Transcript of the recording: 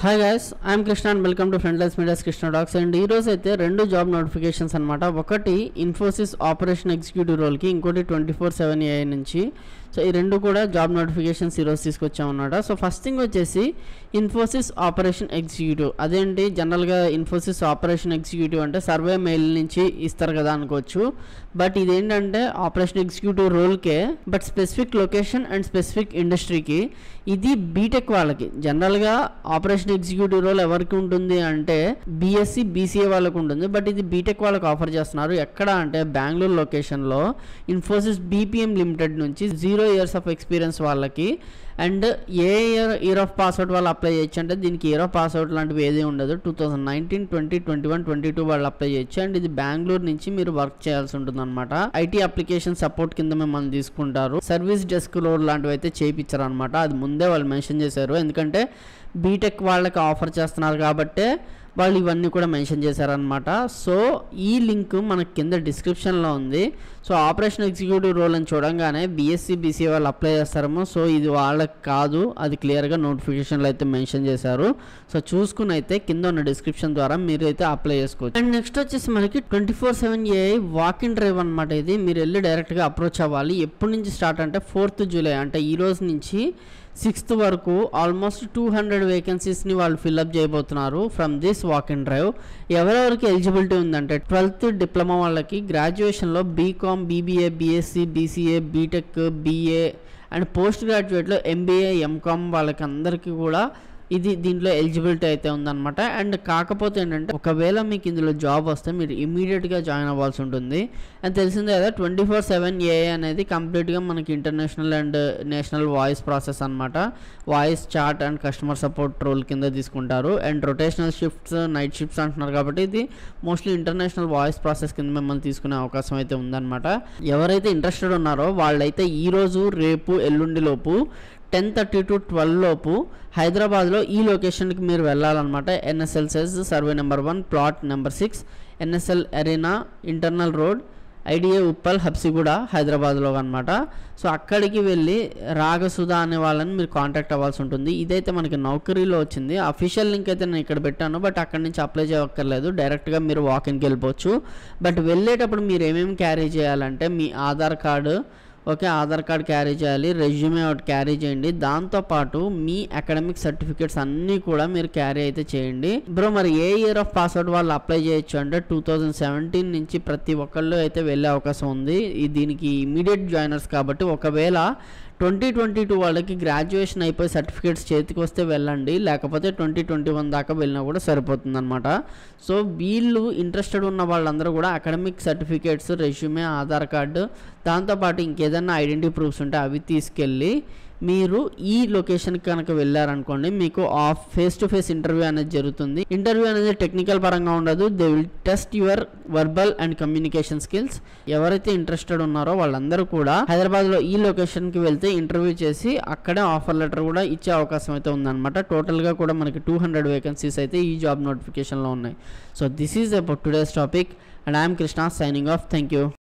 hi guys I'm Krishna and welcome to friendless medias Krishna docs and ఈ రోజు అయితే రెండు జాబ్ నోటిఫికేషన్స్ అనమాట ఒకటి ఇన్ఫోసిస్ ఆపరేషన్ ఎగ్జిక్యూటివ్ రోల్కి ఇంకోటి ట్వంటీ ఫోర్ సెవెన్ ఏఐ నుంచి సో ఈ రెండు కూడా జాబ్ నోటిఫికేషన్స్ ఈరోజు తీసుకొచ్చామన్నమాట సో ఫస్ట్ థింగ్ వచ్చేసి ఇన్ఫోసిస్ ఆపరేషన్ ఎగ్జిక్యూటివ్ అదేంటి జనరల్గా ఇన్ఫోసిస్ ఆపరేషన్ ఎగ్జిక్యూటివ్ అంటే సర్వే మెయిల్ నుంచి ఇస్తారు కదా అనుకోవచ్చు బట్ ఇదేంటంటే ఆపరేషన్ ఎగ్జిక్యూటివ్ రోల్కే but specific location and specific ఇండస్ట్రీకి ఇది బీటెక్ వాళ్ళకి జనరల్గా ఆపరేషన్ ఎగ్జిక్యూటివ్ రోల్ ఎవరికి ఉంటుంది అంటే బీఎస్సీ బీసీఏ వాళ్ళకు ఉంటుంది బట్ ఇది బీటెక్ వాళ్ళకి ఆఫర్ చేస్తున్నారు ఎక్కడ అంటే బెంగళూరు లొకేషన్లో ఇన్ఫోసిస్ బీపీఎం లిమిటెడ్ నుంచి జీరో ఇయర్స్ ఆఫ్ ఎక్స్పీరియన్స్ వాళ్ళకి and a year year of passout వాళ్ళు అప్లై చేయొచ్చు అంటే దీనికి ఇయర్ ఆఫ్ పాస్అవుట్ లాంటివి ఏది ఉండదు two thousand nineteen twenty twenty one twenty two వాళ్ళు అప్లై చేయొచ్చు అండ్ ఇది బెంగళూరు నుంచి మీరు వర్క్ చేయాల్సి ఉంటుంది అనమాట ఐటీ అప్లికేషన్ సపోర్ట్ కింద మిమ్మల్ని తీసుకుంటారు సర్వీస్ డెస్క్ రోడ్ లాంటివి అయితే చేయించారు అనమాట అది ముందే వాళ్ళు మెన్షన్ చేశారు ఎందుకంటే బీటెక్ వాళ్ళకి ఆఫర్ చేస్తున్నారు కాబట్టే వాళ్ళు ఇవన్నీ కూడా మెన్షన్ చేశారనమాట సో ఈ లింక్ మనకి కింద డిస్క్రిప్షన్లో ఉంది సో ఆపరేషన్ ఎగ్జిక్యూటివ్ రోల్ అని చూడంగానే బీఎస్సీ బీసీ వాళ్ళు అప్లై చేస్తారేమో సో ఇది వాళ్ళకి కాదు అది క్లియర్గా నోటిఫికేషన్లో అయితే మెన్షన్ చేశారు సో చూసుకుని అయితే కింద ఉన్న డిస్క్రిప్షన్ ద్వారా మీరు అయితే అప్లై చేసుకోవచ్చు అండ్ నెక్స్ట్ వచ్చేసి మనకి twenty four seven a walk in drive అనమాట ఇది మీరు వెళ్ళి డైరెక్ట్గా అప్రోచ్ అవ్వాలి ఎప్పటి నుంచి స్టార్ట్ అంటే ఫోర్త్ జూలై అంటే ఈ రోజు నుంచి సిక్స్త్ వరకు ఆల్మోస్ట్ టూ హండ్రెడ్ వేకెన్సీస్ని వాళ్ళు ఫిల్అప్ చేయబోతున్నారు from this walk in drive ఎవరెవరికి ఎలిజిబిలిటీ ఉందంటే ట్వెల్త్ డిప్లొమా వాళ్ళకి గ్రాడ్యుయేషన్లో BCom BBA BSc BCA BTech BA and post గ్రాడ్యుయేట్లో ఎంబీఏ ఎంకామ్ వాళ్ళకి అందరికీ కూడా ఇది దీంట్లో ఎలిజిబిలిటీ అయితే ఉందన్నమాట అండ్ కాకపోతే ఏంటంటే ఒకవేళ మీకు ఇందులో జాబ్ వస్తే మీరు ఇమీడియట్గా జాయిన్ అవ్వాల్సి ఉంటుంది అండ్ తెలిసిందే కదా ట్వంటీ ఫోర్ సెవెన్ ఏ అనేది కంప్లీట్గా మనకి international and national voice process అనమాట voice chat and customer support role కింద తీసుకుంటారు and rotational shifts night shifts అంటున్నారు కాబట్టి ఇది మోస్ట్లీ ఇంటర్నేషనల్ వాయిస్ ప్రాసెస్ కింద మిమ్మల్ని తీసుకునే అవకాశం అయితే ఉందన్నమాట ఎవరైతే ఇంట్రెస్టెడ్ ఉన్నారో వాళ్ళైతే ఈరోజు రేపు ఎల్లుండి లోపు టెన్ థర్టీ టు ట్వెల్వ్ లోపు హైదరాబాద్లో ఈ లొకేషన్కి మీరు వెళ్ళాలన్నమాట ఎన్ఎస్ఎల్ సెస్ survey number one plot number six NSL arena internal road IDA Uppal Habsiguda హైదరాబాద్లో అనమాట సో అక్కడికి వెళ్ళి రాగసుధ అనే వాళ్ళని మీరు కాంటాక్ట్ అవ్వాల్సి ఉంటుంది ఇదైతే మనకి నౌకరీలో వచ్చింది అఫీషియల్ లింక్ అయితే నేను ఇక్కడ పెట్టాను బట్ అక్కడి నుంచి అప్లై చేయక్కర్లేదు డైరెక్ట్గా మీరు వాకిన్కి వెళ్ళిపోవచ్చు బట్ వెళ్ళేటప్పుడు మీరు ఏమేమి క్యారీ చేయాలంటే మీ Aadhaar card okay Aadhaar card carry చేయాలి రెజ్యూమే ఒకటి క్యారీ చేయండి దాంతోపాటు మీ అకాడమిక్ సర్టిఫికేట్స్ అన్నీ కూడా మీరు క్యారీ అయితే చేయండి బ్రో మరి ఏ ఇయర్ ఆఫ్ పాస్వర్డ్ వాళ్ళు అప్లై చేయొచ్చు అంటే టూ థౌజండ్ సెవెంటీన్ నుంచి ప్రతి ఒక్కళ్ళు అయితే వెళ్ళే అవకాశం ఉంది ఈ దీనికి ఇమీడియట్ జాయినర్స్ కాబట్టి ఒకవేళ ట్వంటీ ట్వంటీ టూ వాళ్ళకి గ్రాడ్యుయేషన్ అయిపోయి సర్టిఫికేట్స్ చేతికి వస్తే వెళ్ళండి లేకపోతే ట్వంటీ ట్వంటీ వన్ దాకా వెళ్ళినా కూడా సరిపోతుంది అనమాట సో వీళ్ళు ఇంట్రెస్టెడ్ ఉన్న వాళ్ళందరూ కూడా academic certificates resume Aadhaar card దాంతోపాటు ఇంకేదన్నా ఐడెంటిటీ ప్రూఫ్స్ ఉంటే అవి తీసుకెళ్ళి మీరు ఈ లొకేషన్కి కనుక వెళ్ళారనుకోండి మీకు ఆఫ్ ఫేస్ టు ఫేస్ ఇంటర్వ్యూ అనేది జరుగుతుంది ఇంటర్వ్యూ అనేది టెక్నికల్ పరంగా ఉండదు they will test your verbal and communication skills ఎవరైతే ఇంట్రెస్టెడ్ ఉన్నారో వాళ్ళందరూ కూడా హైదరాబాద్లో ఈ లొకేషన్కి వెళ్తే ఇంటర్వ్యూ చేసి అక్కడే ఆఫర్ లెటర్ కూడా ఇచ్చే అవకాశం అయితే ఉందన్నమాట టోటల్గా కూడా మనకి టూ హండ్రెడ్ వేకెన్సీస్ అయితే ఈ జాబ్ నోటిఫికేషన్లో ఉన్నాయి so this is about today's topic and I'm Krishna signing off thank you